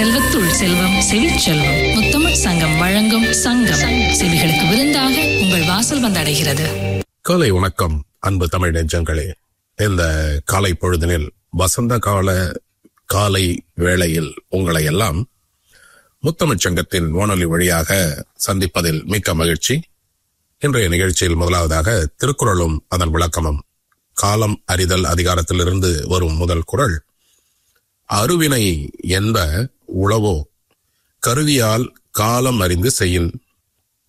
செல்வத்துள் செல்வம் செவிச்செல்வம் முத்தமிழ் சங்கம் வழங்கும் சங்கம் செவிகளுக்கு விருந்தாக உங்கள் வாசல் வந்தடைகிறது காலை வணக்கம் அன்பு தமிழ் நெஞ்சங்களே இந்த காலை பொழுதினில் வசந்த கால காலை வேளையில் உங்களை எல்லாம் முத்தமிழ்ச் சங்கத்தின் வானொலி வழியாக சந்திப்பதில் மிக்க மகிழ்ச்சி இன்றைய நிகழ்ச்சியில் முதலாவதாக திருக்குறளும் அதன் விளக்கமும் காலம் அறிதல் அதிகாரத்திலிருந்து வரும் முதல் குறள் அருவினை என்ப உளவோ கருவியால் காலம் அறிந்து செய்யின்